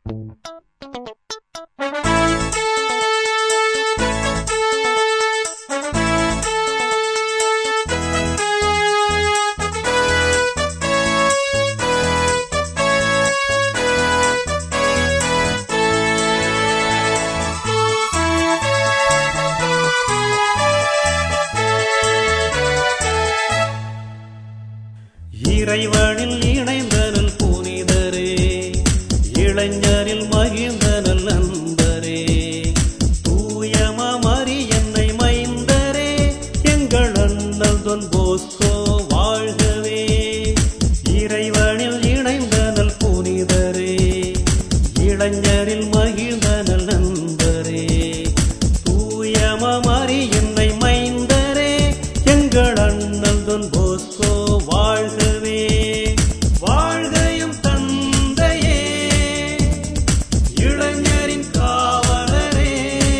இறைவனில் இணைந்தனல் புனிதரே இளைஞரில் மகிழ்ந்தனல் நண்பரே தூயமா மறி என்னை மைந்தரே எங்கள் அண்ணல் தொன் போஸ்கோ வாழ்கவே இறைவனில் இணைந்தனல் புனிதரே இளைஞரில் மகிழ்ந்தனல் நண்பரே தூயமா மறி என்னை மைந்தரே எங்கள் அண்ணல் தொன் போஸ்கோ வாழ்கவே வாழ்கையும் தந்தையே இளைஞரின் காவலரே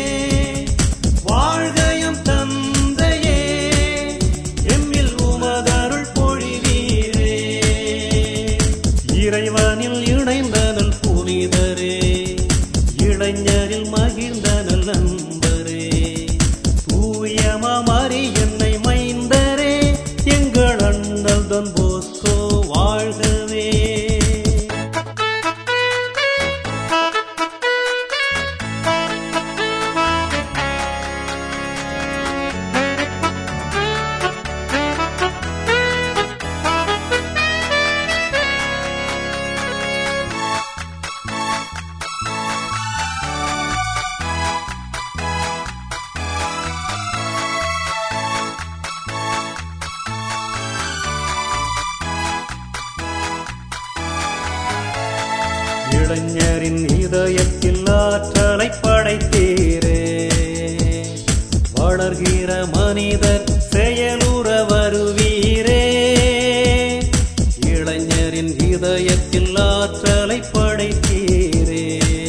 வாழ்கையும் தந்தையே எம்மில் உமதருள் பொழிவீரே இறைவனில் இணைந்தனல் புனிதரே இளைஞரில் மகிழ்ந்தனல் நண்பரே தூயமா மாறி என்னை மைந்தரே எங்கள் அண்ணல் தொன் போஸ்கோ வாழ்கவே இளைஞரின் இதயத்தில் ஆற்றலை படைத்தீரே வளர்கிற மனிதர் செயலுற வருவீரே இளைஞரின் இதயத்தில் ஆற்றலை படைத்தீரே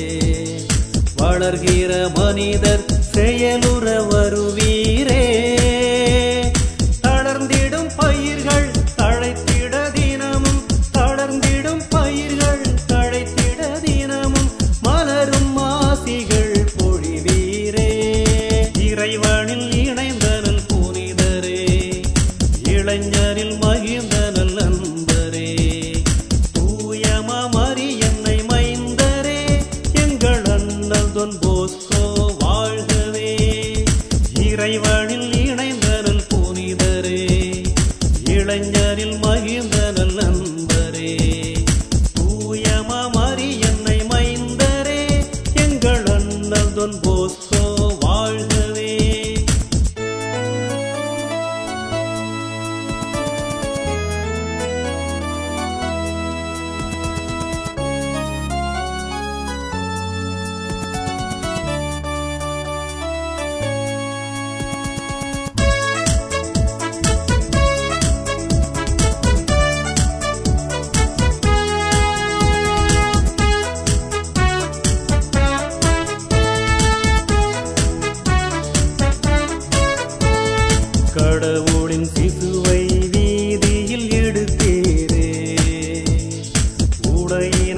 வளர்கிற மனிதர் செயலுற வருவீரே தளர்ந்திடும் பயிர்கள் தழைத்திட தினமும் தளர்ந்திடும் பயிர்கள் தழைத்திட தினமும் மலரும் மாசிகள் பொழிவீரே இறைவனில் இணைந்தனல் புனிதரே இளைஞரில் மகிழ்ந்தனல் நண்பரே தூயமா மறி என்னை மைந்தரே எங்கள் அண்ணல் தொன் போஸ்கோ வாழ்கவே இறைவனில் இணைந்தனல் புனிதரே இளைஞரில் மகிழ்ந்தனல் நண்பரே தூயமா மறி என்னை மைந்தரே எங்கள் அண்ணல் தொன் போஸ்கோ வாழ்கவே கடவுளின் சிசுவை வீதியில் எடுத்தீரே உடைய